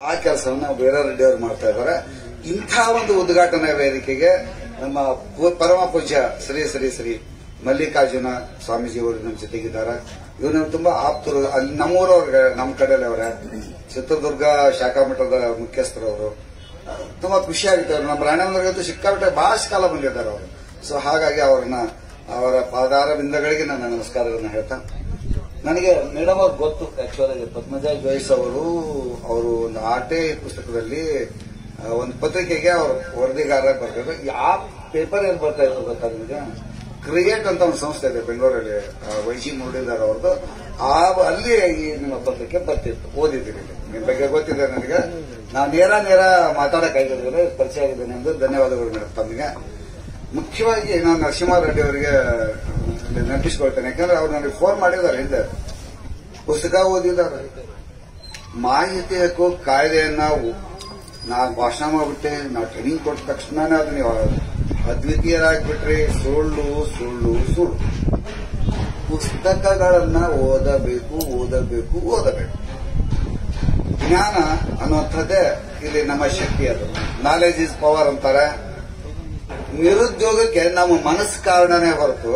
ಆ ಕೆಲಸವನ್ನ ಬೇರೆ ರೆಡ್ಡಿ ಅವರು ಮಾಡ್ತಾ ಇದ್ದಾರೆ ಇಂಥ ಒಂದು ಉದ್ಘಾಟನಾ ವೇದಿಕೆಗೆ ನಮ್ಮ ಪೂ- ಪರಮ ಪೂಜ್ಯ ಶ್ರೀ ಶ್ರೀ ಶ್ರೀ ಮಲ್ಲಿಕಾರ್ಜುನ ಸ್ವಾಮೀಜಿ ಅವರು ನಮ್ಮ ಜೊತೆಗಿದ್ದಾರೆ ಇವರು ತುಂಬಾ ಆಪ್ತರು ಅಲ್ಲಿ ನಮ್ಮೂರವ್ರಿಗೆ ನಮ್ಮ ಕಡೆಯಲ್ಲಿ ಅವರೇ ಚಿತ್ರದುರ್ಗ ಶಾಖಾ ಮಠದ ಮುಖ್ಯಸ್ಥರವರು ತುಂಬಾ ಖುಷಿ ಆಗುತ್ತೆ ಅವ್ರು ನಮ್ಮ ರಾಣೇಂದ್ರಗಂತೂ ಸಿಕ್ಕಾಬಿಟ್ಟೆ ಭಾಷೆ ಕಾಲ ಬಂದಿದ್ದಾರೆ ಅವರು ಸೊ ಹಾಗಾಗಿ ಅವರನ್ನ ಅವರ ಪಾದಾರ ಬಿಂದಗಳಿಗೆ ನನ್ನ ನಮಸ್ಕಾರಗಳನ್ನ ಹೇಳ್ತಾ ನನಗೆ ಮೇಡಮ್ ಅವ್ರು ಗೊತ್ತು ಆಕ್ಚುಲಿ ಪದ್ಮಜ ಜೋಯಿಸ್ ಅವರು ಅವರು ಒಂದು ಆಟೆ ಪುಸ್ತಕದಲ್ಲಿ ಆ, ಒಂದು ಪತ್ರಿಕೆಗೆ ಅವರು ವರದಿಗಾರ ಬರ್ತಾರೆ ಯಾವ ಪೇಪರ್ ಏನ್ ಬರ್ತಾ ಇತ್ತು ಗೊತ್ತಾ ನಿಮಗೆ ಕ್ರಿಯೇಟ್ ಅಂತ ಒಂದು ಸಂಸ್ಥೆ ಇದೆ ಬೆಂಗಳೂರಲ್ಲಿ ಆ, ವೈಜಿ ಮುರಳೀಧರ್ ಅವ್ರದ್ದು ಆ ಅಲ್ಲಿ ಈ ನಿಮ್ಮ ಪತ್ರಿಕೆ ಬರ್ತಿತ್ತು ಓದಿದ್ದೀನಿ ನಿಮ್ ಬಗ್ಗೆ ಗೊತ್ತಿದೆ ನನಗೆ ನಾವು ನೇರ ನೇರ ಮಾತಾಡಕ್ ಆಗಿದ್ರೆ ಪರಿಚಯ ಆಗಿದ್ದೇನೆ ಎಂದು ಧನ್ಯವಾದಗಳು ಮೇಡಮ್ ತಮಗೆ ಮುಖ್ಯವಾಗಿ ನಾನು ನರಸಿಂಹ ರೆಡ್ಡಿ ಅವರಿಗೆ ನೆನಪಿಸ್ಕೊಳ್ತೇನೆ ಯಾಕಂದ್ರೆ ಅವ್ರು ನನಗೆ ಫೋನ್ ಮಾಡಿದ್ದಾರೆ ಹಿಂದೆ ಪುಸ್ತಕ ಓದಿದ್ದಾರೆ ಮಾಹಿತಿ ಹಕ್ಕು ಕಾಯ್ದೆಯನ್ನ ಉ- ನಾನ್ ಭಾಷಣ ಮಾಡ್ಬಿಟ್ಟೆ ನಾವು ಟ್ರೈನಿಂಗ್ ಕೊಟ್ಟ ತಕ್ಷಣನೇ ಅದು ನೀವು ಅದ್ವಿತೀಯರಾಗ್ಬಿಟ್ರಿ ಸುಳ್ಳು ಸುಳ್ಳು ಸುಳ್ಳು ಪುಸ್ತಕಗಳನ್ನ ಓದಬೇಕು ಓದಬೇಕು ಓದಬೇಕು ಜ್ಞಾನ ಅನ್ನುವಂಥದ್ದೇ ಇಲ್ಲಿ ನಮ್ಮ ಶಕ್ತಿ ಅದು ನಾಲೆಜ್ ಇಸ್ ಪವರ್ ಅಂತಾರೆ ನಿರುದ್ಯೋಗಕ್ಕೆ ನಮ್ಮ ಮನಸ್ಸು ಕಾರಣನೇ ಹೊರತು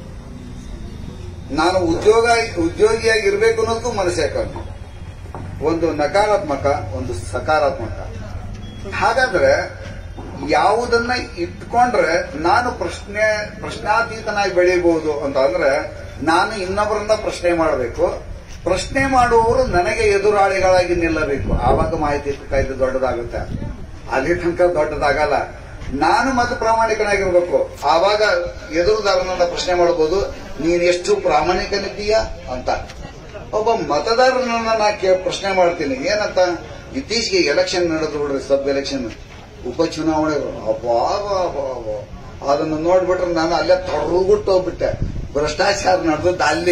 ನಾನು ಉದ್ಯೋಗ ಉದ್ಯೋಗಿಯಾಗಿ ಇರಬೇಕು ಅನ್ನೋದಕ್ಕೂ ಮನಸ್ಸೇ ಕಾರಣ ಒಂದು ನಕಾರಾತ್ಮಕ ಒಂದು ಸಕಾರಾತ್ಮಕ ಹಾಗಾದ್ರೆ ಯಾವುದನ್ನ ಇಟ್ಕೊಂಡ್ರೆ ನಾನು ಪ್ರಶ್ನೆ ಪ್ರಶ್ನಾತೀತನಾಗಿ ಬೆಳೀಬಹುದು ಅಂತ ಅಂದ್ರೆ ನಾನು ಇನ್ನೊಬ್ಬರನ್ನ ಪ್ರಶ್ನೆ ಮಾಡಬೇಕು ಪ್ರಶ್ನೆ ಮಾಡುವವರು ನನಗೆ ಎದುರಾಳಿಗಳಾಗಿ ನಿಲ್ಲಬೇಕು ಆವಾಗ ಮಾಹಿತಿ ಕಾಯ್ದೆ ದೊಡ್ಡದಾಗುತ್ತೆ ಅಲ್ಲಿ ತನಕ ದೊಡ್ಡದಾಗಲ್ಲ ನಾನು ಮತ್ತೆ ಪ್ರಾಮಾಣಿಕನಾಗಿರ್ಬೇಕು ಆವಾಗ ಎದುರುದಾರನನ್ನ ಪ್ರಶ್ನೆ ಮಾಡಬಹುದು ನೀನ್ ಎಷ್ಟು ಪ್ರಾಮಾಣಿಕನಿದ್ದೀಯಾ ಅಂತ ಒಬ್ಬ ಮತದಾರನನ್ನ ನಾ ಕೇ- ಪ್ರಶ್ನೆ ಮಾಡ್ತೀನಿ ಏನಂತ ಇತ್ತೀಚೆಗೆ ಎಲೆಕ್ಷನ್ ನಡೆದು ಬಿಡ್ರಿ ಸಬ್ ಎಲೆಕ್ಷನ್ ಉಪಚುನಾವಣೆಗಳು ಅಬ್ಬಾ ಅಬ್ಬಾ, ಅಬ್ಬಾ, ಅಬ್ಬಾ. ಅದನ್ನ ನೋಡ್ಬಿಟ್ರೆ ನಾನು ಅಲ್ಲೇ ತೊಡಗುಟ್ಟು ಹೋಗ್ಬಿಟ್ಟೆ ಭ್ರಷ್ಟಾಚಾರ ನಡೆದದ್ದು ಅಲ್ಲಿ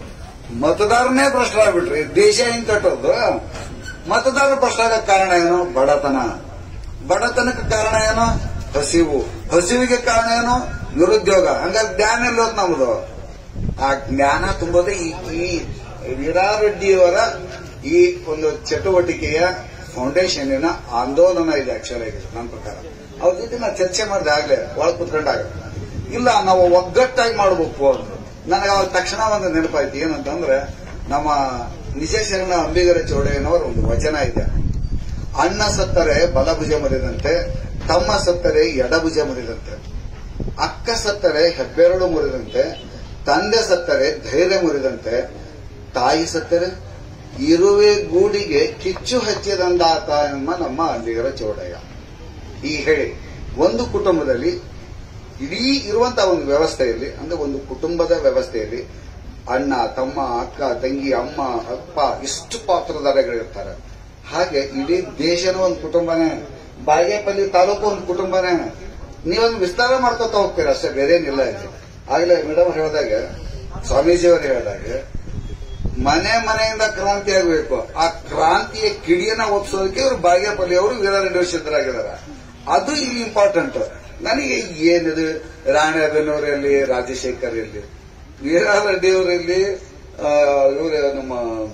ಮತದಾರನೇ ಭ್ರಷ್ಟರಾಗ್ಬಿಟ್ರಿ ದೇಶ ಹೆಂಗ್ ಕಟ್ಟೋದು ಮತದಾರರು ಭ್ರಷ್ಟ ಆಗಕ್ ಕಾರಣ ಏನು ಬಡತನ ಬಡತನಕ್ಕೆ ಕಾರಣ ಏನು ಹಸಿವು ಹಸಿವಿಗೆ ಕಾರಣ ಏನು ನಿರುದ್ಯೋಗ ಹಂಗಾಗಿ ಜ್ಞಾನ ಎಲ್ಲೋದ್ ನಮ್ದು ಆ ಜ್ಞಾನ ತುಂಬೋದೇ ಈ ಈ ವೀರಾರೆಡ್ಡಿಯವರ ಈ ಒಂದು ಚಟುವಟಿಕೆಯ ಫೌಂಡೇಶನ್ನಿನ ಆಂದೋಲನ ಇದೆ ಆಕ್ಚುಲ್ ಆಗಿ ನನ್ನ ಪ್ರಕಾರ ಅವ್ರ ಜೊತೆ ನಾ ಚರ್ಚೆ ಮಾಡಿದೆ ಆಗ್ಲೇ ಒಳಗ್ ಕುತ್ಕೊಂಡಾಗ ಇಲ್ಲ ನಾವು ಒಗ್ಗಟ್ಟಾಗಿ ಮಾಡಬೇಕು ಅಂತ ನನಗೆ ಅವಾಗ ತಕ್ಷಣ ಒಂದು ನೆನಪಾಯ್ತು ಏನಂತಂದ್ರೆ ನಮ್ಮ ನಿಜ ಶರಣ ಅಂಬಿಗರ ಚೌಡಯ್ಯನವರ ಒಂದು ವಚನ ಇದೆ ಅಣ್ಣ ಸತ್ತರೆ ಬಲಭುಜ ಮುರಿದಂತೆ ತಮ್ಮ ಸತ್ತರೆ ಎಡಭುಜ ಮುರಿದಂತೆ ಅಕ್ಕ ಸತ್ತರೆ ಹೆಬ್ಬೆರಳು ಮುರಿದಂತೆ ತಂದೆ ಸತ್ತರೆ ಧೈರ್ಯ ಮುರಿದಂತೆ ತಾಯಿ ಸತ್ತರೆ ಇರುವೆ ಗೂಡಿಗೆ ಕಿಚ್ಚು ಹಚ್ಚಿದಂದಾತ ಎಂಬ ನಮ್ಮ ಅಂಬಿಗರ ಚೌಡಯ್ಯ ಈ ಹೇಳಿ ಒಂದು ಕುಟುಂಬದಲ್ಲಿ ಇಡೀ ಇರುವಂತಹ ಒಂದು ವ್ಯವಸ್ಥೆಯಲ್ಲಿ ಅಂದ್ರೆ ಒಂದು ಕುಟುಂಬದ ವ್ಯವಸ್ಥೆಯಲ್ಲಿ ಅಣ್ಣ ತಮ್ಮ ಅಕ್ಕ ತಂಗಿ ಅಮ್ಮ ಅಪ್ಪ ಇಷ್ಟು ಪಾತ್ರಧಾರಿಗಳಿರ್ತಾರೆ ಹಾಗೆ ಇಡೀ ದೇಶನೂ ಒಂದು ಕುಟುಂಬನೇ ಬಾಗೇಪಲ್ಲಿ ತಾಲೂಕು ಒಂದು ಕುಟುಂಬನೇ ನೀವೊಂದು ವಿಸ್ತಾರ ಮಾಡ್ಕೊತಾ ಹೋಗ್ತೀರ ಅಷ್ಟೇ ಬೇರೆ ಏನಿಲ್ಲ ಇಲ್ಲಿ ಆಗ್ಲೇ ಮೇಡಮ್ ಹೇಳಿದಾಗ ಸ್ವಾಮೀಜಿಯವರು ಹೇಳಿದಾಗ ಮನೆ ಮನೆಯಿಂದ ಕ್ರಾಂತಿ ಆಗಬೇಕು ಆ ಕ್ರಾಂತಿಯ ಕಿಡಿಯನ್ನ ಒಪ್ಸೋದಕ್ಕೆ ಇವರು ಬಾಗೇಪಲ್ಲಿ ಅವರು ವೀರಾರೆಡ್ಡಿ ಸಿದ್ಧರಾಗಿದ್ದಾರೆ ಅದು ಇಲ್ಲಿ ಇಂಪಾರ್ಟೆಂಟ್ ನನಗೆ ಏನಿದು ರಾಣೆಬೆನ್ನೂರಲ್ಲಿ ರಾಜಶೇಖರ್ ಇರಲಿ ವೀರಾರೆಡ್ಡಿ ಅವರಲ್ಲಿ ಇವರು ನಮ್ಮ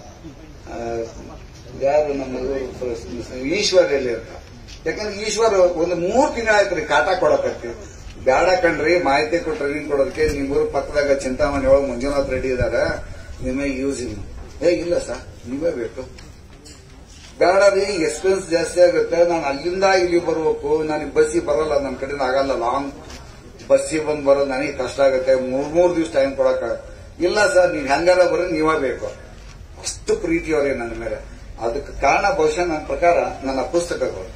ಆ, ಯಾರು ನಮ್ಮ ಇವ್ರು ಈಶ್ವರ್ ಎಲ್ಲಿ ಅಂತ ಯಾಕಂದ್ರೆ ಈಶ್ವರ್ ಒಂದು ಮೂರ್ ತಿಂಗಳಾಯ್ತು ರೀ ಕಾಟ ಕೊಡಕತ್ತಿ ಬ್ಯಾಡ ಕಣ್ರಿ ಮಾಹಿತಿ ಕೊಟ್ಟು ಟ್ರೈನಿಂಗ್ ಕೊಡೋದಕ್ಕೆ ನಿಮ್ಮೂರು ಪಕ್ಕದಾಗ ಚಿಂತಾಮಣಿ ಒಳಗೆ ಮಂಜುನಾಥ್ ರೆಡ್ಡಿ ಇದಾರೆ ನಿಮಗೆ ಯೂಸ್ ಇಲ್ಲ ಏ ಇಲ್ಲ ಸರ್ ನೀವೇ ಬೇಕು ಬೇಡ ರೀ ಎಕ್ಸ್ಪೆನ್ಸ್ ಜಾಸ್ತಿ ಆಗುತ್ತೆ ನಾನು ಅಲ್ಲಿಂದ ಇಲ್ಲಿ ಬರ್ಬೇಕು ನನಗೆ ಬಸ್ಸಿಗೆ ಬರಲ್ಲ ನನ್ನ ಕಡೆಯಿಂದ ಆಗಲ್ಲ ಲಾಂಗ್ ಬಸ್ಸಿಗೆ ಬಂದ್ ಬರೋದು ನನಗೆ ಕಷ್ಟ ಆಗುತ್ತೆ ಮೂರ್ ಮೂರ್ ದಿವಸ ಟೈಮ್ ಕೊಡಕ ಇಲ್ಲ ಸರ್ ನೀವ್ ಹೆಂಗಾರ ಬರ್ರಿ ನೀವೇ ಬೇಕು ಅಷ್ಟು ಪ್ರೀತಿ ಅವ್ರೆ ನನ್ನ ಮೇಲೆ ಅದಕ್ಕೆ ಕಾರಣ ಬಹುಶಃ ನನ್ನ ಪ್ರಕಾರ ನನ್ನ ಪುಸ್ತಕಗಳು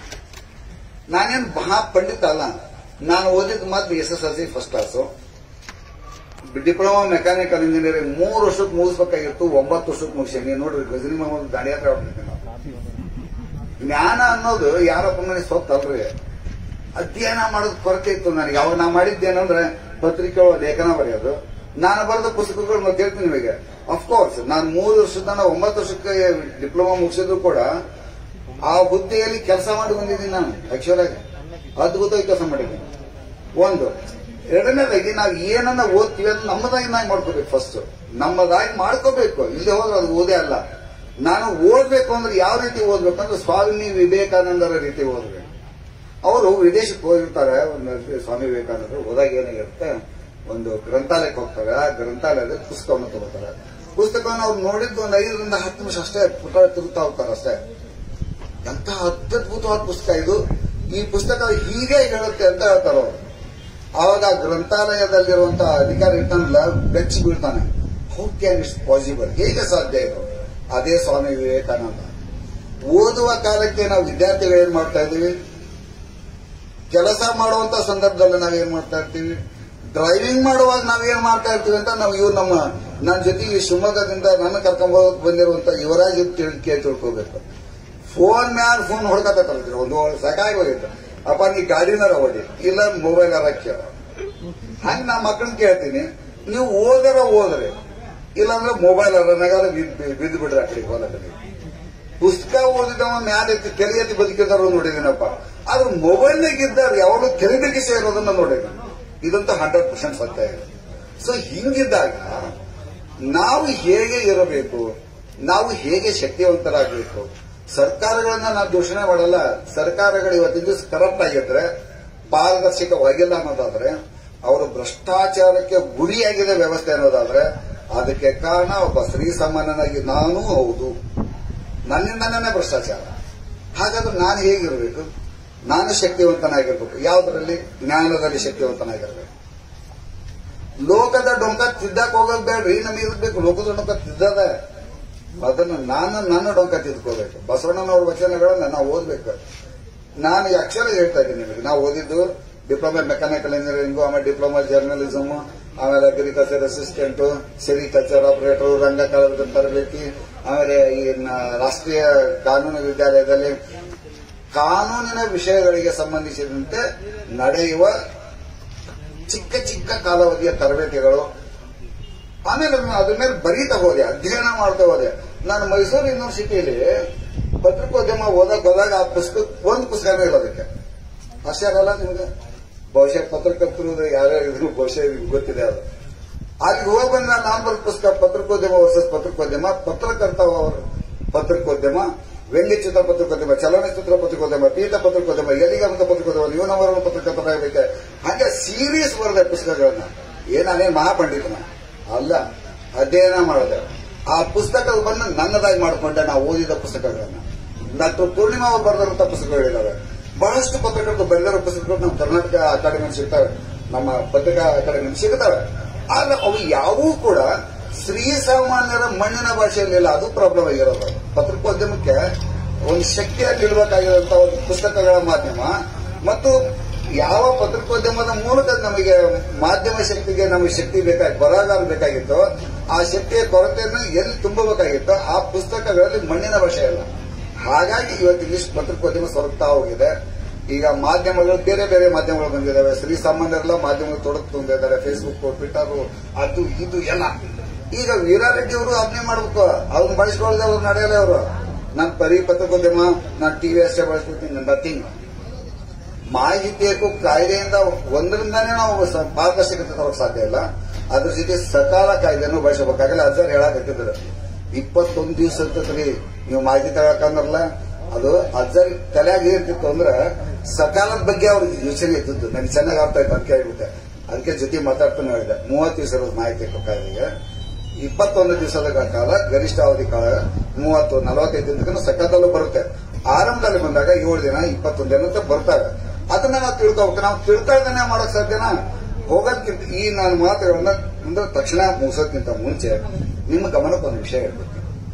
ನಾನೇನು ಮಹಾ ಪಂಡಿತ ಅಲ್ಲ ನಾನು ಓದಿದ ಮಾತ್ರ S S L C first class diploma mechanical engineering ಮೂರು ವರ್ಷಕ್ಕೆ ಮುಗಿಸ್ಬೇಕಾಗಿತ್ತು ಒಂಬತ್ತು ವರ್ಷಕ್ಕೆ ಮುಗಿಸಿ ನೋಡ್ರಿ ಗಜನಿ ಮೊಹಮ್ಮದ್ ದಾಡಿ ಹತ್ರ ಹೊರಟಿದ್ದೆ ನಾವು ಜ್ಞಾನ ಅನ್ನೋದು ಯಾರಪ್ಪ ನನಗೆ ಸ್ವತ್ತಲ್ರಿ ಅಧ್ಯಯನ ಮಾಡೋದ್ ಕೊರತೆ ಇತ್ತು ನನಗೆ ಅವಾಗ ನಾ ಮಾಡಿದ್ದೇನಂದ್ರೆ ಪತ್ರಿಕೆ ಒಳಗೆ ಲೇಖನ ಬರೆಯೋದು ನಾನು ಬರೆದ ಪುಸ್ತಕಗಳು ಮತ್ತೆ ಹೇಳ್ತೀನಿ ನಿಮಗೆ ಅಫ್ಕೋರ್ಸ್ ನಾನು ಮೂರು ವರ್ಷದ ನಾನು ಒಂಬತ್ತು ವರ್ಷಕ್ಕೆ ಡಿಪ್ಲೊಮಾ ಮುಗಿಸಿದ್ರು ಕೂಡ ಆ ಹುದ್ದೆಯಲ್ಲಿ ಕೆಲಸ ಮಾಡಿ ಬಂದಿದ್ದೀನಿ ನಾನು ಆಕ್ಚುಲ್ ಆಗಿ ಅದ್ಭುತವಾಗಿ ಕೆಲಸ ಮಾಡಿದ್ದೀನಿ ಒಂದು ಎರಡನೇದಾಗಿ ನಾವು ಏನನ್ನ ಓದ್ತೀವಿ ಅದು ನಮ್ಮದಾಗಿ ನಾವು ಮಾಡ್ಕೋಬೇಕು ಫಸ್ಟ್ ನಮ್ಮದಾಗಿ ಮಾಡ್ಕೋಬೇಕು ಇಲ್ಲದೆ ಹೋದ್ರೆ ಅದು ಓದೇ ಅಲ್ಲ ನಾನು ಓದ್ಬೇಕು ಅಂದ್ರೆ ಯಾವ ರೀತಿ ಓದ್ಬೇಕು ಅಂದ್ರೆ ಸ್ವಾಮಿ ವಿವೇಕಾನಂದರ ರೀತಿ ಓದ್ಬೇಕು ಅವರು ವಿದೇಶಕ್ಕೆ ಹೋಗಿರ್ತಾರೆ ಒಂದು ಸ್ವಾಮಿ ವಿವೇಕಾನಂದರು ಹೋದಾಗ ಏನಾಗಿರುತ್ತೆ ಒಂದು ಗ್ರಂಥಾಲಯಕ್ಕೆ ಹೋಗ್ತಾರೆ ಆ ಗ್ರಂಥಾಲಯದಲ್ಲಿ ಪುಸ್ತಕವನ್ನು ತಗೋತಾರೆ ಪುಸ್ತಕವನ್ನು ಅವ್ರು ನೋಡಿದ್ದು ಒಂದು ಐದರಿಂದ ಹತ್ತು ನಿಮಿಷ ಅಷ್ಟೇ ಪುಟ ತಿರುಗ್ತಾ ಹೋಗ್ತಾರೆ ಅಷ್ಟೇ ಎಂತ ಅತ್ಯದ್ಭುತವಾದ ಪುಸ್ತಕ ಇದು ಈ ಪುಸ್ತಕ ಹೀಗೆ ಹೇಳುತ್ತೆ ಅಂತ ಹೇಳ್ತಾರೆ ಅವರು ಆವಾಗ ಆ ಗ್ರಂಥಾಲಯದಲ್ಲಿರುವಂತಹ ಅಧಿಕಾರಿ ಇರ್ತಾನಲ್ಲ ಬೆಚ್ಚಿ ಬೀಳ್ತಾನೆ ಹೌ ಕ್ಯಾನ್ ಇಟ್ಸ್ ಪಾಸಿಬಲ್ ಹೇಗೆ ಸಾಧ್ಯ ಇದು ಅದೇ ಸ್ವಾಮಿ ವಿವೇಕಾನಂದ ಓದುವ ಕಾಲಕ್ಕೆ ನಾವು ವಿದ್ಯಾರ್ಥಿಗಳು ಏನ್ ಮಾಡ್ತಾ ಇದೀವಿ ಕೆಲಸ ಮಾಡುವಂತ ಸಂದರ್ಭದಲ್ಲಿ ನಾವೇನ್ ಮಾಡ್ತಾ ಇರ್ತೀವಿ ಡ್ರೈವಿಂಗ್ ಮಾಡುವಾಗ ನಾವೇನ್ ಮಾಡ್ತಾ ಇರ್ತೀವಿ ಅಂತ ನಾವು ಇವ್ರು ನಮ್ಮ ನನ್ನ ಜೊತೆಗೆ ಶಿವಮೊಗ್ಗದಿಂದ ನನ್ನ ಕರ್ಕೊಂಡ್ ಬಂದಿರುವಂತ ಯುವರಾಜ್ ತಿಳ್ ಕೇಳಿ ತಿಳ್ಕೋಬೇಕು ಫೋನ್ ಮ್ಯಾಲ ಫೋನ್ ಹೊಡ್ಕತ್ತಿರ್ತೀವಿ ಒಂದು ಸಾಕಾಗಿ ಹೋಗಿತ್ತು ಅಪ್ಪ ನೀ ಗಾಡಿನಾರ ಹೊಡಿ ಇಲ್ಲ ಮೊಬೈಲ್ ಅರ ಕೇಳ ಹಂಗ ನಾ ಮಕ್ಕಳನ್ನ ಕೇಳ್ತೀನಿ ನೀವು ಓದರ ಓದ್ರಿ ಇಲ್ಲಾಂದ್ರೆ ಮೊಬೈಲ್ ಅರನಾಗಾರ ಬಿದ್ದು ಬಿಡ್ರಿ ಆ ಕಡೆ ಹೊಲ ಕಡೆ ಪುಸ್ತಕ ಓದಿದವ ಮ್ಯಾಲ ಎತ್ತಿ ಕೆರೆ ಎತ್ತಿ ಬದುಕಿದಾರ ನೋಡಿದೀನಪ್ಪ ಆದ್ರೆ ಮೊಬೈಲ್ನಾಗ ಇದ್ದಾರೆ ಯಾವಾಗಲೂ ಕೆರೆದಕ್ಕೆ ಸೇರೋದನ್ನ ನೋಡಿದ್ದೀನಿ ಇದಂತೂ ಹಂಡ್ರೆಡ್ ಪರ್ಸೆಂಟ್ ಸತ್ಯ ಇದೆ ಸೊ ಹಿಂಗಿದ್ದಾಗ ನಾವು ಹೇಗೆ ಇರಬೇಕು ನಾವು ಹೇಗೆ ಶಕ್ತಿವಂತರಾಗಬೇಕು ಸರ್ಕಾರಗಳನ್ನ ನಾವು ದೂಷಣೆ ಮಾಡಲ್ಲ ಸರ್ಕಾರಗಳು ಇವತ್ತಿನ ದಿವಸ ಕರಪ್ಟ್ ಆಗಿದ್ರೆ ಪಾರದರ್ಶಕವಾಗಿಲ್ಲ ಅನ್ನೋದಾದ್ರೆ ಅವರು ಭ್ರಷ್ಟಾಚಾರಕ್ಕೆ ಗುರಿಯಾಗಿದೆ ವ್ಯವಸ್ಥೆ ಅನ್ನೋದಾದ್ರೆ ಅದಕ್ಕೆ ಕಾರಣ ಒಬ್ಬ ಶ್ರೀ ಸಾಮಾನ್ಯನಾಗಿ ನಾನೂ ಹೌದು ನನ್ನಿಂದನೇ ಭ್ರಷ್ಟಾಚಾರ ಹಾಗಾದ್ರೆ ನಾನು ಹೇಗಿರಬೇಕು ನಾನು ಶಕ್ತಿವಂತನಾಗಿರ್ಬೇಕು ಯಾವುದರಲ್ಲಿ ಜ್ಞಾನದಲ್ಲಿ ಶಕ್ತಿವಂತನಾಗಿರ್ಬೇಕು ಲೋಕದ ಡೊಂಕ ತಿದ್ದಕ್ ಹೋಗೋದ್ ಬೇಡ್ರಿ ನಮಗೆ ಇರ್ಬೇಕು ಲೋಕದ ಡೊಂಕ ತಿದ್ದದ ಅದನ್ನ ನಾನು ನನ್ನ ಡೊಂಕ ತಿದ್ಕೋಬೇಕು ಬಸವಣ್ಣನವ್ರ ವಚನಗಳನ್ನ ನಾವು ಓದ್ಬೇಕು ನಾನು ಈ ಅಕ್ಷರ ಹೇಳ್ತಾ ಇದ್ದೀನಿ ನಿಮಗೆ ನಾವು ಓದಿದ್ದು ಡಿಪ್ಲೊಮಾ ಮೆಕ್ಯಾನಿಕಲ್ ಇಂಜಿನಿಯರಿಂಗು ಆಮೇಲೆ ಡಿಪ್ಲೊಮಾ ಜರ್ನಲಿಸಮ್ ಆಮೇಲೆ ಅಗ್ರಿಕಲ್ಚರ್ ಅಸಿಸ್ಟೆಂಟ್ ಸೆರಿಕಲ್ಚರ್ ಆಪರೇಟರ್ ರಂಗಕಲಾವಿದ ತರಬೇತಿ ಆಮೇಲೆ ಈ ನ- ರಾಷ್ಟ್ರೀಯ ಕಾನೂನು ವಿದ್ಯಾಲಯದಲ್ಲಿ ಕಾನೂನಿನ ವಿಷಯಗಳಿಗೆ ಸಂಬಂಧಿಸಿದಂತೆ ನಡೆಯುವ ಚಿಕ್ಕ ಚಿಕ್ಕ ಕಾಲಾವಧಿಯ ತರಬೇತಿಗಳು ಆಮೇಲೆ ನಾನು ಅದ್ರ ಮೇಲೆ ಬರೀತಾ ಹೋದೆ ಅಧ್ಯಯನ ಮಾಡ್ತಾ ಹೋದೆ ನಾನು ಮೈಸೂರು ಯೂನಿವರ್ಸಿಟಿಯಲ್ಲಿ ಪತ್ರಿಕೋದ್ಯಮ ಓದಕ್ ಹೋದಾಗ ಆ ಪುಸ್ತಕ ಒಂದು ಪುಸ್ತಕನೂ ಇಲ್ಲ ಅದಕ್ಕೆ ಅಷ್ಟೇನಲ್ಲ ನಿಮ್ಗೆ ಬಹುಶಃ ಪತ್ರಕರ್ತರು ಯಾರ್ಯಾರು ಇದ್ರು ಬಹುಶಃ ನಿಮ್ಗೆ ಗೊತ್ತಿದೆ ಅದು ಅಲ್ಲಿ ಹೋಗಿ ಬಂದ ನಾನು ಬರೆದ ಪುಸ್ತಕ ಪತ್ರಿಕೋದ್ಯಮ ವರ್ಸಸ್ ಪತ್ರಿಕೋದ್ಯಮ ಪತ್ರಕರ್ತ ಅವರು ಪತ್ರಿಕೋದ್ಯಮ ವ್ಯಂಗ್ಯಚಿತ್ರ ಪತ್ರಿಕೋದ್ಯಮ ಚಲನಚಿತ್ರ ಪತ್ರಿಕೋದ್ಯಮ ಪೀಠ ಪತ್ರಿಕೋದ್ಯಮ ಎಲಿಗಂತ ಪತ್ರಿಕೋದ್ಯಮ ಇವನವರ ಪತ್ರಕರ್ತರಾಗಬೇಕೆ ಹಾಗೆ ಸೀರಿಯಸ್ ಬರೆದ ಪುಸ್ತಕಗಳನ್ನ ಏನಾನೇನು ಮಹಾಪಂಡಿತನ ಅಲ್ಲ ಅಧ್ಯಯನ ಮಾಡಿದೆ ಆ ಪುಸ್ತಕದ ಬಂದು ನನ್ನದಾಗಿ ಮಾಡಿಕೊಂಡೆ ನಾವು ಓದಿದ ಪುಸ್ತಕಗಳನ್ನ ಡಾಕ್ಟರ್ ಪೂರ್ಣಿಮಾ ಅವರು ಬರೆದಿರುವಂತಹ ಪುಸ್ತಕಗಳಿದ್ದಾವೆ ಬಹಳಷ್ಟು ಪತ್ರಕರ್ತರು ಬರೆದಿರೋ ಪುಸ್ತಕಗಳು ನಮ್ಮ ಕರ್ನಾಟಕ ಅಕಾಡೆಮಿ ಸಿಗ್ತವೆ ನಮ್ಮ ಪತ್ರಿಕಾ ಅಕಾಡೆಮಿ ಸಿಗ್ತವೆ ಆದ್ರೆ ಅವು ಯಾವೂ ಕೂಡ ಶ್ರೀ ಸಾಮಾನ್ಯರ ಮಣ್ಣಿನ ಭಾಷೆಯಲ್ಲಿಲ್ಲ ಅದು ಪ್ರಾಬ್ಲಮ್ ಆಗಿರೋದು ಪತ್ರಿಕೋದ್ಯಮಕ್ಕೆ ಒಂದು ಶಕ್ತಿಯಾಗಿ ಇಡಬೇಕಾಗಿರುವಂತಹ ಒಂದು ಪುಸ್ತಕಗಳ ಮಾಧ್ಯಮ ಮತ್ತು ಯಾವ ಪತ್ರಿಕೋದ್ಯಮದ ಮೂಲಕ ನಮಗೆ ಮಾಧ್ಯಮ ಶಕ್ತಿಗೆ ನಮಗೆ ಶಕ್ತಿ ಬೇಕಾಗಿ ಬರಗಾಲ ಬೇಕಾಗಿತ್ತು ಆ ಶಕ್ತಿಯ ಕೊರತೆಯನ್ನು ಎಲ್ಲಿ ತುಂಬಬೇಕಾಗಿತ್ತು ಆ ಪುಸ್ತಕಗಳಲ್ಲಿ ಮಣ್ಣಿನ ಭಾಷೆ ಇಲ್ಲ ಹಾಗಾಗಿ ಇವತ್ತು ಇಂಗ್ಲಿಷ್ ಪತ್ರಿಕೋದ್ಯಮ ಸೊರಗ್ತಾ ಹೋಗಿದೆ ಈಗ ಮಾಧ್ಯಮಗಳು ಬೇರೆ ಬೇರೆ ಮಾಧ್ಯಮಗಳು ಬಂದಿದ್ದಾವೆ ಶ್ರೀ ಸಾಮಾನ್ಯರೆಲ್ಲ ಮಾಧ್ಯಮಗಳು ತೊಡಕು ತುಂಬಿದ್ದಾರೆ ಫೇಸ್ಬುಕ್ ಟ್ವಿಟರ್ ಅದು ಇದು ಎಲ್ಲ ಈಗ ವೀರಾರೆಡ್ಡಿ ಅವರು ಅದನ್ನೇ ಮಾಡ್ಬೇಕು ಅವ್ರನ್ನ ಬಳಸ್ಕೊಳ್ಳದೆ ಅವ್ರು ನಡೆಯಲ್ಲ ಅವರು ನಾನು ಪರಿ ಪತ್ರಿಕೋದ್ಯಮ ನಾನು ಟಿವಿ ಅಷ್ಟೇ ಬಳಸ್ಕೊಳ್ತೀನಿ ನಥಿಂಗ್ ಮಾಹಿತಿ ಹಕ್ಕು ಕಾಯ್ದೆಯಿಂದ ಒಂದರಿಂದಾನೇ ನಾವು ಸ- ಪಾರದರ್ಶಕತೆ ತರೋಕ್ ಸಾಧ್ಯ ಇಲ್ಲ ಅದ್ರ ಜೊತೆ ಸಕಾಲ ಕಾಯ್ದೆನೂ ಬಳಸಬೇಕಾಗಲ್ಲ ಅಜ್ಜರ್ ಹೇಳಾಕತ್ತಿದ್ರು ಇಪ್ಪತ್ತೊಂದು ದಿವಸ ಇರ್ತೈತ್ರಿ ನೀವು ಮಾಹಿತಿ ತಗೊಳಕಂದ್ರಲ್ಲ ಅದು ಅಜ್ಜರ್ ತಲೆಯಾಗ ಏರ್ತಿತ್ತು ಅಂದ್ರೆ ಸಕಾಲದ ಬಗ್ಗೆ ಅವ್ರಿಗೆ ಯೋಚನೆ ಇದ್ದದ್ದು ನನಗೆ ಚೆನ್ನಾಗಿ ಅರ್ಥ ಆಯ್ತು ಅಂತ ಕೇಳ್ಬಿಟ್ಟೆ ಅದಕ್ಕೆ ಜೊತೆ ಮಾತಾಡ್ತಾನೆ ಹೇಳಿದೆ ಮೂವತ್ತು ದಿವಸ ಇರೋದು ಮಾಹಿತಿ ಹಕ್ಕು ಕಾಯ್ದೆಗೆ ಇಪ್ಪತ್ತೊಂದು ದಿವಸದ ಕಾಲ ಗರಿಷ್ಠ ಅವಧಿ ಕಾಲ ಮೂವತ್ತು ನಲವತ್ತೈದು ದಿನಕ್ಕೂ ಸಖತ್ತಲ್ಲೂ ಬರುತ್ತೆ ಆರಂಭದಲ್ಲಿ ಬಂದಾಗ ಏಳು ದಿನ ಇಪ್ಪತ್ತೊಂದು ದಿನ ಅಂತ ಬರ್ತಾರೆ ಅದನ್ನ ನಾವು ತಿಳ್ಕೊಬೇಕು ನಾವು ತಿಳ್ಕೊಳ್ದೇನೆ ಮಾಡಕ್ ಸಾಧ್ಯನಾ ಹೋಗೋದ್ಕಿಂತ ಈ ನಾನು ಮಾತುಗಳನ್ನ ಅಂದ್ರೆ ತಕ್ಷಣ ಮುಗಿಸೋದ್ಕಿಂತ ಮುಂಚೆ ನಿಮ್ಮ ಗಮನಕ್ಕೆ ಒಂದು ವಿಷಯ ಹೇಳ್ಬೇಕು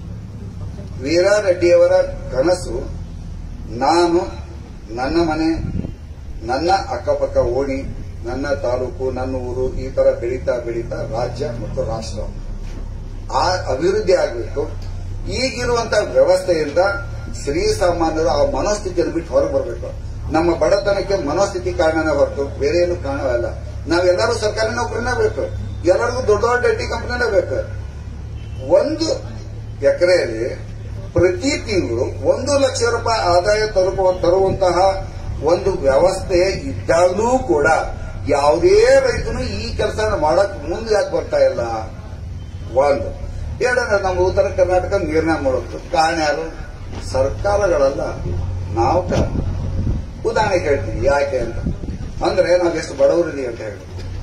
ವೀರಾರೆಡ್ಡಿಯವರ ಕನಸು ನಾನು ನನ್ನ ಮನೆ ನನ್ನ ಅಕ್ಕಪಕ್ಕ ಓಣಿ ನನ್ನ ತಾಲೂಕು ನನ್ನ ಊರು ಈ ತರ ಬೆಳೀತಾ ಬೆಳೀತಾ ರಾಜ್ಯ ಮತ್ತು ರಾಷ್ಟ್ರ ಆ ಅಭಿವೃದ್ಧಿ ಆಗಬೇಕು ಈಗಿರುವಂತಹ ವ್ಯವಸ್ಥೆಯಿಂದ ಶ್ರೀ ಸಾಮಾನ್ಯರು ಆ ಮನೋಸ್ಥಿತಿಯನ್ನು ಬಿಟ್ಟು ಹೊರಗೆ ಬರಬೇಕು ನಮ್ಮ ಬಡತನಕ್ಕೆ ಮನೋಸ್ಥಿತಿ ಕಾರಣನೇ ಹೊರತು ಬೇರೆ ಏನು ಕಾರಣವಲ್ಲ ನಾವೆಲ್ಲರೂ ಸರ್ಕಾರಿ ನೌಕರಿನೇ ಬೇಕು ಎಲ್ಲರಿಗೂ ದೊಡ್ಡ ದೊಡ್ಡ ಐ ಟಿ ಕಂಪನಿನೇ ಬೇಕು ಒಂದು ಎಕರೆಯಲ್ಲಿ ಪ್ರತಿ ತಿಂಗಳು ಒಂದು ಲಕ್ಷ ರೂಪಾಯಿ ಆದಾಯ ತರುವ ತರುವಂತಹ ಒಂದು ವ್ಯವಸ್ಥೆ ಇದ್ದಾಗಲೂ ಕೂಡ ಯಾವುದೇ ರೈತನು ಈ ಕೆಲಸ ಮಾಡಕ್ ಮುಂದೆ ಯಾಕೆ ಬರ್ತಾ ಇಲ್ಲ ಒಂದು ಎರಡನೇ ನಮ್ಮ ಉತ್ತರ ಕರ್ನಾಟಕ ನೀರ್ನಾಗ ಮಾಡೋದು ಕಾರಣ ಯಾರು ಸರ್ಕಾರಗಳಲ್ಲ ನಾವು ಕಾರಣ ಉದಾಹರಣೆ ಹೇಳ್ತೀನಿ ಯಾಕೆ ಅಂತ ಅಂದ್ರೆ ನಾವು ಎಷ್ಟು ಬಡವರಿದೀವಿ ಅಂತ ಹೇಳಿ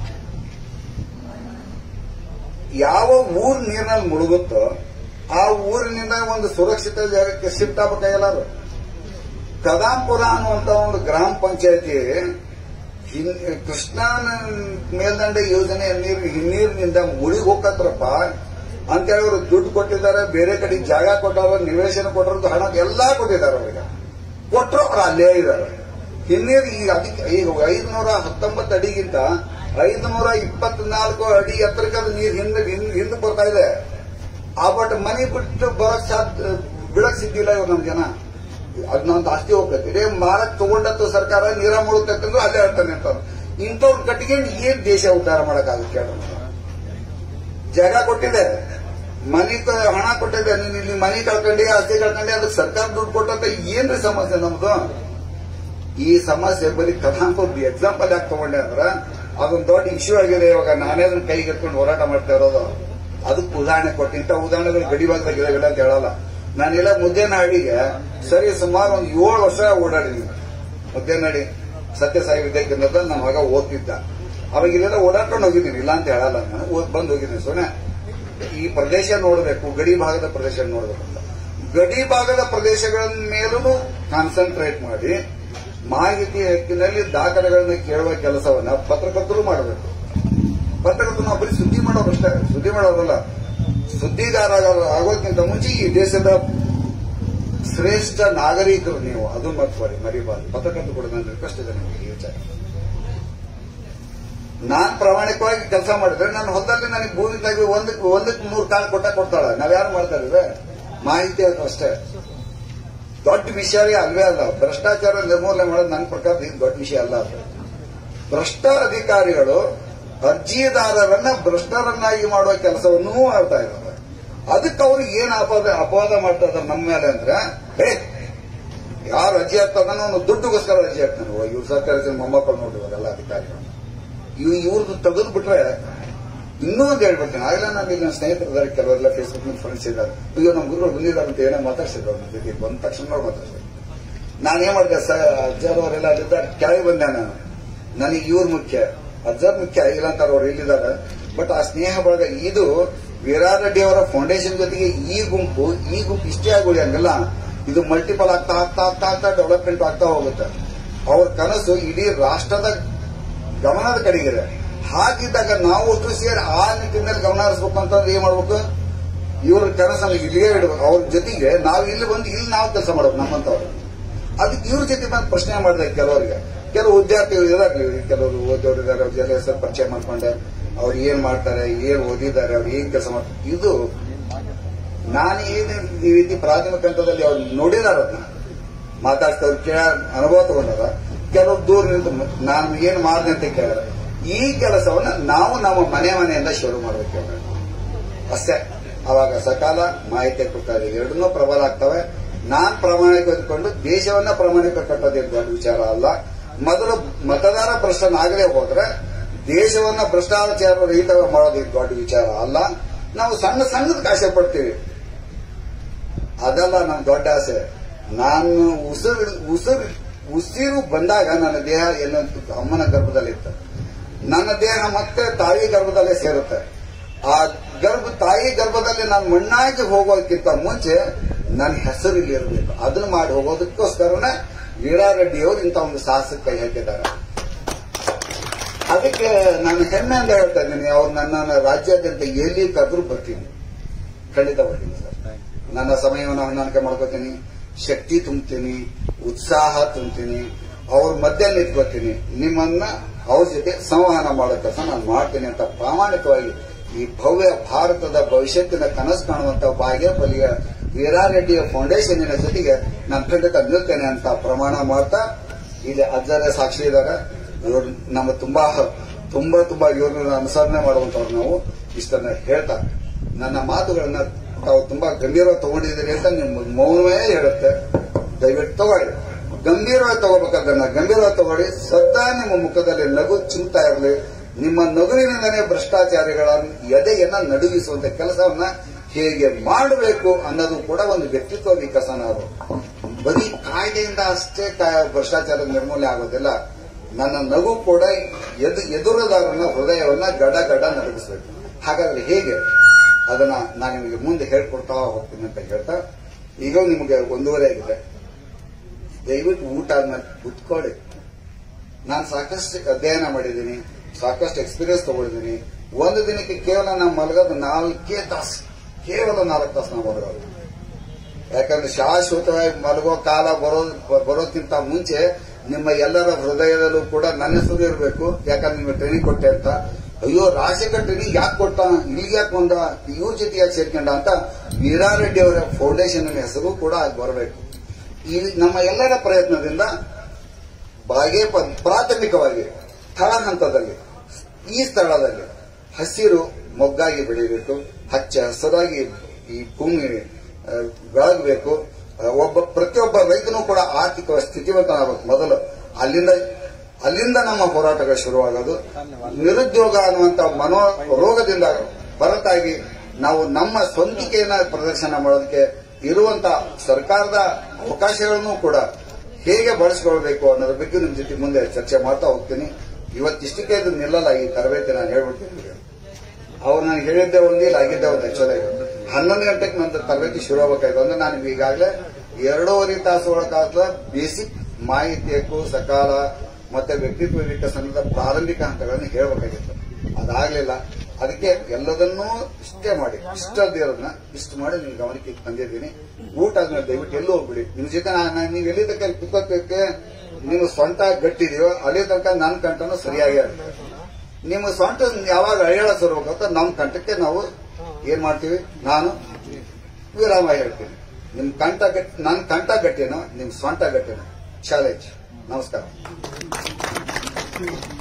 ಯಾವ ಊರ್ ನೀರಿನಲ್ಲಿ ಮುಳುಗುತ್ತೋ ಆ ಊರಿನಿಂದ ಒಂದು ಸುರಕ್ಷಿತ ಜಾಗಕ್ಕೆ ಶಿಫ್ಟ್ ಆಗ್ಬೇಕಾಗಿಲ್ಲ ಕದಾಂಪುರ ಅನ್ನುವಂತ ಒಂದು ಗ್ರಾಮ ಪಂಚಾಯತಿ ಕೃಷ್ಣಾ ಮೇಲ್ದಂಡೆ ಯೋಜನೆ ನೀರು ಹಿನ್ನೀರಿನಿಂದ ಮುಳುಗಿ ಹೋಗತ್ರಪ್ಪ ಅಂತ ಹೇಳಿ ಅವರು ದುಡ್ಡು ಕೊಟ್ಟಿದ್ದಾರೆ ಬೇರೆ ಕಡೆ ಜಾಗ ಕೊಟ್ಟಾರ ನಿವೇಶನ ಕೊಟ್ಟರದ್ದು ಹಣ ಎಲ್ಲಾ ಕೊಟ್ಟಿದ್ದಾರೆ ಅವರಿಗೆ ಕೊಟ್ಟರು ಅವ್ರು ಅಲ್ಲೇ ಇದ್ದಾರೆ ಹಿನ್ನೀರು ಈಗ ಅದಕ್ಕೆ ಈಗ ಐದುನೂರ ಹತ್ತೊಂಬತ್ತು ಅಡಿಗಿಂತ ಐದುನೂರ ಇಪ್ಪತ್ನಾಲ್ಕು ಅಡಿ ಎತ್ತರಕ್ಕೆ ಅದು ನೀರು ಹಿಂದೆ ಹಿಂದ್- ಹಿಂದೆ ಬರ್ತಾ ಇದೆ ಆ ಬಟ್ ಮನೆ ಬಿಟ್ಟು ಬರಕ್ ಸಾಧ್ಯ ಬಿಡಕ್ ಸಿದ್ದಿಲ್ಲ ಇವ್ರು ನಮ್ ಜನ ಅದ್ ನಮ್ದು ಆಸ್ತಿ ಹೋಗ್ತೈತಿ ಇಡೇ ಮಾರಕ್ ತಗೊಂಡತ್ತು ಸರ್ಕಾರ ನೀರ ಮುಳುಗ್ತಂದ್ರು ಅಲ್ಲೇ ಹೇಳ್ತಾನೆ ಅಂತ ಇಂಥವ್ರು ಕಟ್ಕೊಂಡು ಏನ್ ದೇಶ ಉದ್ಧಾರ ಮಾಡಕ್ಕಾಗುತ್ತೆ ಕೇಳ ಜಾಗ ಕೊಟ್ಟಿದೆ ಮನಿ ಕ- ಹಣ ಕೊಟ್ಟಿದೆ ನೀನ್ ಇಲ್ಲಿ ಮನಿ ಕಳ್ಕೊಂಡಿ ಆಸ್ತಿ ಕಳ್ಕೊಂಡಿ ಅದಕ್ಕೆ ಸರ್ಕಾರ ದುಡ್ಡು ಕೊಟ್ಟಂತ ಏನ್ರಿ ಸಮಸ್ಯೆ ನಮ್ದು ಈ ಸಮಸ್ಯೆ ಬರೀ ಕಥಾಂಕದ ಎಕ್ಸಾಂಪಲ್ ಯಾಕೆ ತಗೊಂಡೆ ಅಂದ್ರ ಅದೊಂದು ದೊಡ್ಡ ಇಶ್ಯೂ ಆಗಿದೆ ಇವಾಗ ನಾನೇ ಅದನ್ನ ಕೈಗೆ ಎತ್ಕೊಂಡು ಹೋರಾಟ ಮಾಡ್ತಾ ಇರೋದು ಅದಕ್ಕೆ ಉದಾಹರಣೆ ಕೊಟ್ಟು ಇಂಥ ಉದಾಹರಣೆಗಳು ಗಡಿ ಭಾಗದಾಗಿದ್ದಾವೆ ಅಂತ ಹೇಳಲ್ಲ ನಾನೆಲ್ಲ ಮುದ್ದೇನಹಳ್ಳಿಗೆ ಸರಿ ಸುಮಾರು ಒಂದು ಏಳು ವರ್ಷ ಓಡಾಡಿದ್ದೀನಿ ಮುದ್ದೇನಹಳ್ಳಿ ಸತ್ಯಸಾಯಿ ವಿದ್ಯಾಕೇಂದ್ರದ ನಮ್ಮ ಮಗ ಓದ್ತಿದ್ದ ಅವಾಗ ಇಲ್ಲೆಲ್ಲ ಓಡಾಡ್ಕೊಂಡು ಹೋಗಿದ್ದೀನಿ ಇಲ್ಲ ಅಂತ ಹೇಳಲ್ಲ ನಾನು ಓದ್ ಬಂದು ಹೋಗಿದ್ದೀನಿ ಸೋನೆ ಈ ಪ್ರದೇಶ ನೋಡಬೇಕು ಗಡಿ ಭಾಗದ ಪ್ರದೇಶ ನೋಡಬೇಕು ಅಂತ ಗಡಿ ಭಾಗದ ಪ್ರದೇಶಗಳ ಮೇಲೂ ಕಾನ್ಸಂಟ್ರೇಟ್ ಮಾಡಿ ಮಾಹಿತಿ ಹಕ್ಕಿನಲ್ಲಿ ದಾಖಲೆಗಳನ್ನ ಕೇಳುವ ಕೆಲಸವನ್ನ ಪತ್ರಕರ್ತರು ಮಾಡಬೇಕು ಪತ್ರಕರ್ತರು ನಾವು ಬರೀ ಸುದ್ದಿ ಮಾಡೋರಷ್ಟೇ ಸುದ್ದಿ ಮಾಡೋರಲ್ಲ ಸುದ್ದಿಗಾರ ಆಗೋದಕ್ಕಿಂತ ಮುಂಚೆ ಈ ದೇಶದ ಶ್ರೇಷ್ಠ ನಾಗರಿಕರು ನೀವು ಅದು ಮರ್ತ್ಬಾರಿ ಮರಿಬಾರ್ದು ಪತ್ರಕರ್ತರು ಕೂಡ ನನ್ನ ರಿಕ್ವೆಸ್ಟ್ ಇದೆ ನಿಮಗೆ ಈ ವಿಚಾರ ನಾನ್ ಪ್ರಾಮಾಣಿಕವಾಗಿ ಕೆಲಸ ಮಾಡಿದ್ರೆ ನನ್ನ ಹೊಲದಲ್ಲಿ ನನಗೆ ಭೂಮಿ ತೆಗಿ ಒಂದಕ್ಕೆ ಒಂದಕ್ಕೆ ಮೂರು ಕಾಳು ಕೊಟ್ಟ ಕೊಡ್ತಾಳ ನಾವ್ಯಾರು ಮಾಡ್ತಾ ಇದ್ರೆ ಮಾಹಿತಿ ಅದು ಅಷ್ಟೇ ದೊಡ್ಡ ವಿಷಯ ಅಲ್ವೇ ಅಲ್ಲ ಭ್ರಷ್ಟಾಚಾರ ನಿರ್ಮೂಲನೆ ಮಾಡೋದು ನನ್ನ ಪ್ರಕಾರ ಇದು ದೊಡ್ಡ ವಿಷಯ ಅಲ್ಲ ಅದು ಭ್ರಷ್ಟ ಅಧಿಕಾರಿಗಳು ಅರ್ಜಿದಾರರನ್ನ ಭ್ರಷ್ಟರನ್ನಾಗಿ ಮಾಡುವ ಕೆಲಸವನ್ನೂ ಮಾಡ್ತಾ ಇದ್ದಾರೆ ಅದಕ್ಕೆ ಅವ್ರಿಗೆ ಏನ್ ಅಪವಾದ ಅಪವಾದ ಮಾಡ್ತಾ ಇದ್ದಾರೆ ನಮ್ಮ ಮೇಲೆ ಅಂದ್ರೆ ಹೇ ಯಾರು ಅರ್ಜಿ ಹಾಕ್ತಾನ ಅವನು ದುಡ್ಡುಗೋಸ್ಕರ ಅರ್ಜಿ ಹಾಕ್ತಾನೆ ಓ, ಇವ್ರು ಸರ್ಕಾರಿ ಮೊಮ್ಮಕ್ಕಳು ನೋಡಿದಾರಲ್ಲ ಅಧಿಕಾರಿಗಳು ಇವ್ ಇವ್ರದ್ದು ತೆಗೆದು ಬಿಟ್ರೆ ಇನ್ನೂ ಒಂದು ಹೇಳ್ಬಿಡ್ತೀನಿ ಆಗಲೇ ನಾನು ಇಲ್ಲಿ ನನ್ನ ಸ್ನೇಹಿತರು ಇದ್ದಾರೆ ಕೆಲವರೆಲ್ಲ ಫೇಸ್ಬುಕ್ ನಲ್ಲಿ ಫ್ರೆಂಡ್ಸ್ ಇದ್ದಾರೆ ಅಯ್ಯೋ ನಮ್ಮ ಗುರುಗಳು ಬಂದಿದ್ದಾರೆ ಅಂತ ಏನೋ ಮಾತಾಡ್ಸಿದ್ರು ಅವ್ರ ಜೊತೆ ಬಂದ ತಕ್ಷಣ ನೋಡಿ ಮಾತಾಡ್ಸಿದ್ರು ನಾನು ಏನ್ ಮಾಡಿದೆ ಸ ಅಜ್ಜರ್ ಅವರೆಲ್ಲ ಅಲ್ಲಿದ್ದಾರೆ ಕೆಳಗೆ ಬಂದೆ ನಾನು ನನಗೆ ಇವ್ರು ಮುಖ್ಯ ಅಜ್ಜರ್ ಮುಖ್ಯ ಇಲ್ಲ ಅಂತಾರೆ ಅವ್ರು ಇಲ್ಲಿದ್ದಾರೆ ಬಟ್ ಆ ಸ್ನೇಹ ಬಳಗ ಇದು ವೀರಾರೆಡ್ಡಿ ಅವರ ಫೌಂಡೇಶನ್ ಜೊತೆಗೆ ಈ ಗುಂಪು ಈ ಗುಂಪು ಇಷ್ಟೇ ಆಗೋಳಿ ಹಂಗಲ್ಲ ಇದು ಮಲ್ಟಿಪಲ್ ಆಗ್ತಾ ಆಗ್ತಾ ಆಗ್ತಾ ಆಗ್ತಾ ಡೆವಲಪ್ಮೆಂಟ್ ಆಗ್ತಾ ಹೋಗುತ್ತೆ ಅವ್ರ ಕನಸು ಇಡೀ ರಾಷ್ಟ್ರದ ಗಮನದ ಕಡೆಗಿದೆ ಹಾಗಿದ್ದಾಗ ನಾವು ಒಟ್ಟು ಸೇರಿ ಆ ನಿಟ್ಟಿನಲ್ಲಿ ಗಮನ ಹರಿಸ್ಬೇಕು ಅಂತಂದ್ರೆ ಏನ್ ಮಾಡ್ಬೇಕು ಇವ್ರ ಕನಸನ್ನು ಇಲ್ಲಿಗೆ ಇಡಬೇಕು ಅವ್ರ ಜೊತೆಗೆ ನಾವು ಇಲ್ಲಿ ಬಂದು ಇಲ್ಲಿ ನಾವು ಕೆಲಸ ಮಾಡ್ಬೇಕು ನಮ್ಮಂತವ್ರು ಅದಕ್ಕೆ ಇವ್ರ ಜೊತೆ ಬಂದು ಪ್ರಶ್ನೆ ಮಾಡಿದೆ ಕೆಲವರಿಗೆ ಕೆಲವು ವಿದ್ಯಾರ್ಥಿಗಳು ಇದಾಗ್ಲಿ ಕೆಲವರು ಓದೋರು ಇದ್ದಾರೆ ಅವ್ರ ಜೊತೆ ಹೆಸರು ಪರಿಚಯ ಮಾಡ್ಕೊಂಡೆ ಅವ್ರು ಏನ್ ಮಾಡ್ತಾರೆ ಏನ್ ಓದಿದ್ದಾರೆ ಅವ್ರು ಏನ್ ಕೆಲಸ ಮಾಡ್ತಾರೆ ಇದು ನಾನು ಏನು ಈ ರೀತಿ ಪ್ರಾಥಮಿಕ ಹಂತದಲ್ಲಿ ಅವ್ರು ನೋಡಿದಾರ ಅದನ್ನ ಮಾತಾಡ್ತವ್ರು ಕೇಳ ಅನುಭವ ತಗೊಂಡಾರ ಕೆಲವು ದೂರ ನಿಂತು ನಾನು ಏನ್ ಮಾಡಿದೆ ಅಂತ ಕೇಳಿದ್ರೆ ಈ ಕೆಲಸವನ್ನ ನಾವು ನಮ್ಮ ಮನೆ ಮನೆಯಿಂದ ಶುರು ಮಾಡಬೇಕು ಅಷ್ಟೇ ಅವಾಗ ಸಕಾಲ ಮಾಹಿತಿ ಕೊಡ್ತಾರೆ ಎರಡನ್ನೂ ಪ್ರಬಲ ಆಗ್ತವೆ ನಾನ್ ಪ್ರಾಮಾಣಿಕ ಇದ್ಕೊಂಡು ದೇಶವನ್ನ ಪ್ರಾಮಾಣಿಕ ಕಟ್ಟೋದೇನು ದೊಡ್ಡ ವಿಚಾರ ಅಲ್ಲ ಮೊದಲು ಮತದಾರ ಭ್ರಷ್ಟನಾಗದೆ ಹೋದ್ರೆ ದೇಶವನ್ನ ಭ್ರಷ್ಟಾಚಾರ ರಹಿತ ಮಾಡೋದೇನು ದೊಡ್ಡ ವಿಚಾರ ಅಲ್ಲ ನಾವು ಸಣ್ಣ ಸಣ್ಣದ ಆಸೆ ಪಡ್ತೀವಿ ಅದಲ್ಲ ನಮ್ ದೊಡ್ಡ ಆಸೆ ನಾನು ಉಸಿರು ಉಸಿರು ಉಸಿರು ಬಂದಾಗ ನನ್ನ ದೇಹ ಎಲ್ಲೋ ಅಮ್ಮನ ಗರ್ಭದಲ್ಲಿತ್ತು ನನ್ನ ದೇಹ ಮತ್ತೆ ತಾಯಿ ಗರ್ಭದಲ್ಲೇ ಸೇರುತ್ತೆ ಆ ಗರ್ಭ ತಾಯಿ ಗರ್ಭದಲ್ಲಿ ನಾನು ಮಣ್ಣಾಗಿ ಹೋಗೋದಕ್ಕಿಂತ ಮುಂಚೆ ನನ್ನ ಹೆಸರು ಇಲ್ಲಿ ಇರಬೇಕು ಅದನ್ನ ಮಾಡಿ ಹೋಗೋದಕ್ಕೋಸ್ಕರನೇ ವೀರಾರೆಡ್ಡಿಯವರು ಇಂಥ ಒಂದು ಸಾಹಸಕ್ಕೆ ಕೈ ಹಾಕಿದ್ದಾರೆ ಅದಕ್ಕೆ ನಾನು ಹೆಮ್ಮೆಯಿಂದ ಹೇಳ್ತಾ ಇದ್ದೀನಿ ಅವ್ರು ನನ್ನ ರಾಜ್ಯಾದ್ಯಂತ ಎಲ್ಲಿ ಕರೆದ್ರು ಬರ್ತೀನಿ ಖಂಡಿತ ಬರ್ತೀನಿ ಸರ್ ನನ್ನ ಸಮಯವನ್ನು ಹೊಂದಾಣಿಕೆ ಮಾಡ್ಕೋತೀನಿ ಶಕ್ತಿ ತುಂಬ್ತೀನಿ ಉತ್ಸಾಹ ತುಂಬ್ತೀನಿ ಅವ್ರ ಮಧ್ಯೆ ನಿಂತ್ಕೋತೀನಿ ನಿಮ್ಮನ್ನ ಅವ್ರ ಜೊತೆ ಸಂವಹನ ಮಾಡೋ ಕೆಲಸ ನಾನು ಮಾಡ್ತೀನಿ ಅಂತ ಪ್ರಾಮಾಣಿಕವಾಗಿ ಈ ಭವ್ಯ ಭಾರತದ ಭವಿಷ್ಯತ್ತಿನ ಕನಸು ಕಾಣುವಂತ ಬಾಗೇಪಲ್ಲಿಯ ವೀರಾರೆಡ್ಡಿಯ ಫೌಂಡೇಶನ್ನಿನ ಜೊತೆಗೆ ನಾನು ಖಂಡಿತ ನಿಲ್ತೇನೆ ಅಂತ ಪ್ರಮಾಣ ಮಾಡ್ತಾ ಇಲ್ಲಿ ಅಜ್ಜರೇ ಸಾಕ್ಷಿ ಇದ್ದಾರೆ ಇವರು ನಮ್ಮ ತುಂಬಾ ತುಂಬಾ ತುಂಬಾ ಇವ್ರನ್ನ ಅನುಸರಣೆ ಮಾಡುವಂತವ್ರು ನಾವು ಇಷ್ಟನ್ನ ಹೇಳ್ತಾ ನನ್ನ ಮಾತುಗಳನ್ನ ತಾವು ತುಂಬಾ ಗಂಭೀರವಾಗಿ ತಗೊಂಡಿದ್ದೀರಿ ಅಂತ ನಿಮ್ಮ ಮೌನವೇ ಹೇಳುತ್ತೆ ದಯವಿಟ್ಟು ತಗೊಳ್ಳಿ ಗಂಭೀರವಾಗಿ ತಗೋಬೇಕಾದನ್ನ ಗಂಭೀರವಾಗಿ ತಗೊಳ್ಳಿ ಸದಾ ನಿಮ್ಮ ಮುಖದಲ್ಲಿ ನಗು ಚಿಂತಾ ಇರಲಿ ನಿಮ್ಮ ನಗುವಿನಿಂದಲೇ ಭ್ರಷ್ಟಾಚಾರಿಗಳ ಎದೆಯನ್ನ ನಡುಗಿಸುವಂತ ಕೆಲಸವನ್ನ ಹೇಗೆ ಮಾಡಬೇಕು ಅನ್ನೋದು ಕೂಡ ಒಂದು ವ್ಯಕ್ತಿತ್ವ ವಿಕಸನ ಅದು ಬರೀ ಕಾಯ್ದೆಯಿಂದ ಅಷ್ಟೇ ಕಾ- ಭ್ರಷ್ಟಾಚಾರ ನಿರ್ಮೂಲನೆ ಆಗೋದಿಲ್ಲ ನನ್ನ ನಗು ಕೂಡ ಎದು ಎದುರುದಾರನ ಹೃದಯವನ್ನ ಗಡ ಗಡ ನರಗಿಸ್ಬೇಕು ಹಾಗಾದ್ರೆ ಹೇಗೆ ಅದನ್ನ ನಾನು ನಿಮಗೆ ಮುಂದೆ ಹೇಳ್ಕೊಡ್ತಾ ಹೋಗ್ತೀನಿ ಅಂತ ಹೇಳ್ತಾ ಈಗ ನಿಮಗೆ ಒಂದೂವರೆ ಆಗಿದೆ ದಯವಿಟ್ಟು ಊಟ ಆದ್ಮೇಲೆ ಕುತ್ಕೊಳ್ಳಿ ನಾನು ಸಾಕಷ್ಟು ಅಧ್ಯಯನ ಮಾಡಿದ್ದೀನಿ ಸಾಕಷ್ಟು ಎಕ್ಸ್ಪೀರಿಯನ್ಸ್ ತಗೊಂಡಿದ್ದೀನಿ ಒಂದು ದಿನಕ್ಕೆ ಕೇವಲ ನಾವು ಮಲಗೋದು ನಾಲ್ಕೇ ತಾಸು ಕೇವಲ ನಾಲ್ಕು ತಾಸು ನಾವು ಮಲಗೋದು ಯಾಕಂದ್ರೆ ಶಾಶ್ವತವಾಗಿ ಮಲಗೋ ಕಾಲ ಬರೋದ್ ಬರೋದಕ್ಕಿಂತ ಮುಂಚೆ ನಿಮ್ಮ ಎಲ್ಲರ ಹೃದಯದಲ್ಲೂ ಕೂಡ ನನ್ನ ಹೆಸರು ಇರಬೇಕು ಯಾಕಂದ್ರೆ ನಿಮಗೆ ಟ್ರೈನಿಂಗ್ ಕೊಟ್ಟೆ ಅಂತ ಅಯ್ಯೋ ರಾಜಶೇಖರ್ ಟ್ರೈನಿಂಗ್ ಯಾಕೆ ಕೊಟ್ಟ ಇಲ್ಲಿಗೆ ಯಾಕೆ ಬಂದ ಇವ್ರ ಜೊತೆ ಯಾಕೆ ಸೇರ್ಕೊಂಡ ಅಂತ ವೀರಾರೆಡ್ಡಿ ಅವರ ಫೌಂಡೇಶನ್ ಹೆಸರು ಕೂಡ ಆಗಿ ಬರಬೇಕು ಈ ನಮ್ಮ ಎಲ್ಲರ ಪ್ರಯತ್ನದಿಂದ ಬಾಗೆ ಪ- ಪ್ರಾಥಮಿಕವಾಗಿ ಸ್ಥಳ ಹಂತದಲ್ಲಿ ಈ ಸ್ಥಳದಲ್ಲಿ ಹಸಿರು ಮೊಗ್ಗಾಗಿ ಬೆಳಿಬೇಕು ಹಚ್ಚ ಹಸಿರಾಗಿ ಈ ಭೂಮಿ ಆ, ಬೆಳಗಬೇಕು ಆ, ಒಬ್ಬ ಪ್ರತಿಯೊಬ್ಬ ರೈತನೂ ಕೂಡ ಆರ್ಥಿಕ ಸ್ಥಿತಿವಂತನಾಗಬೇಕು ಮೊದಲು ಅಲ್ಲಿಂದ ಅಲ್ಲಿಂದ ನಮ್ಮ ಹೋರಾಟಗಳು ಶುರುವಾಗೋದು ನಿರುದ್ಯೋಗ ಅನ್ನುವಂತ ಮನೋ ರೋಗದಿಂದ ಹೊರತಾಗಿ ನಾವು ನಮ್ಮ ಸ್ವಂತಿಕೆಯನ್ನ ಪ್ರದರ್ಶನ ಮಾಡೋದಕ್ಕೆ ಇರುವಂತ ಸರ್ಕಾರದ ಅವಕಾಶಗಳನ್ನು ಕೂಡ ಹೇಗೆ ಬಳಸ್ಕೊಳ್ಬೇಕು ಅನ್ನೋದ್ರ ಬಗ್ಗೆ ನಿಮ್ ಜೊತೆ ಮುಂದೆ ಚರ್ಚೆ ಮಾಡ್ತಾ ಹೋಗ್ತೀನಿ ಇವತ್ತಿಷ್ಟಕ್ಕೆ ಇದು ನಿಲ್ಲಲ್ಲ ಈ ತರಬೇತಿ ನಾನು ಹೇಳ್ಬಿಡ್ತೀನಿ ಅವ್ರು ನಾನು ಹೇಳಿದ್ದೆ ಒಂದಿಲ್ಲ ಆಗಿದ್ದೆ ಒಂದು ಆಕ್ಚುಲಿ ಹನ್ನೊಂದು ಗಂಟೆಗೆ ನನ್ನ ತರಬೇತಿ ಶುರು ಆಗಬೇಕಾಯ್ತು ಅಂದ್ರೆ ನಾನು ಈಗಾಗಲೇ ಎರಡೂವರೆ ತಾಸು ಒಳಗಾದ ಬೇಸಿಕ್ ಮಾಹಿತಿಯಕ್ಕೂ ಸಕಾಲ ಮತ್ತೆ ವ್ಯಕ್ತಿತ್ವ ವಿಕಸನದ ಪ್ರಾರಂಭಿಕ ಹಂತಗಳನ್ನು ಹೇಳಬೇಕಾಗಿತ್ತು ಅದಾಗ್ಲಿಲ್ಲ ಅದಕ್ಕೆ ಎಲ್ಲದನ್ನೂ ಇಷ್ಟೇ ಮಾಡಿ ಇಷ್ಟದಿರೋದನ್ನ ಇಷ್ಟು ಮಾಡಿ ನಿಮ್ ಗಮನಕ್ಕೆ ತಂದಿದ್ದೀನಿ ಊಟ ಆದ್ಮೇಲೆ ದಯವಿಟ್ಟು ಎಲ್ಲೂ ಹೋಗ್ಬಿಡಿ ನಿಮ್ ಜೊತೆ ನಾನು ನೀವು ಎಲ್ಲಿ ತನಕ ಕುತ್ಕೋಕ್ಕೆ ನಿಮ್ಮ ಸ್ವಂತ ಗಟ್ಟಿದೆಯೋ ಅಲ್ಲಿ ತನಕ ನನ್ನ ಕಂಠನೂ ಸರಿಯಾಗಿ ಇರುತ್ತೆ ನಿಮ್ಮ ಸ್ವಂಟ ಯಾವಾಗ ಅಳಿಯಾಳ ಸರ್ಬೇಕು ನಮ್ಮ ಕಂಠಕ್ಕೆ ನಾವು ಏನ್ ಮಾಡ್ತೀವಿ ನಾನು ವಿರಾಮ ಹೇಳ್ತೀನಿ ನಿಮ್ ಕಂಠ ಗಟ್ಟಿ ನನ್ನ ಕಂಠ ಗಟ್ಟಿನೋ ನಿಮ್ ಸ್ವಂಟ ಗಟ್ಟಿನೋ ಚಾಲೆಂಜ್ ನಮಸ್ಕಾರ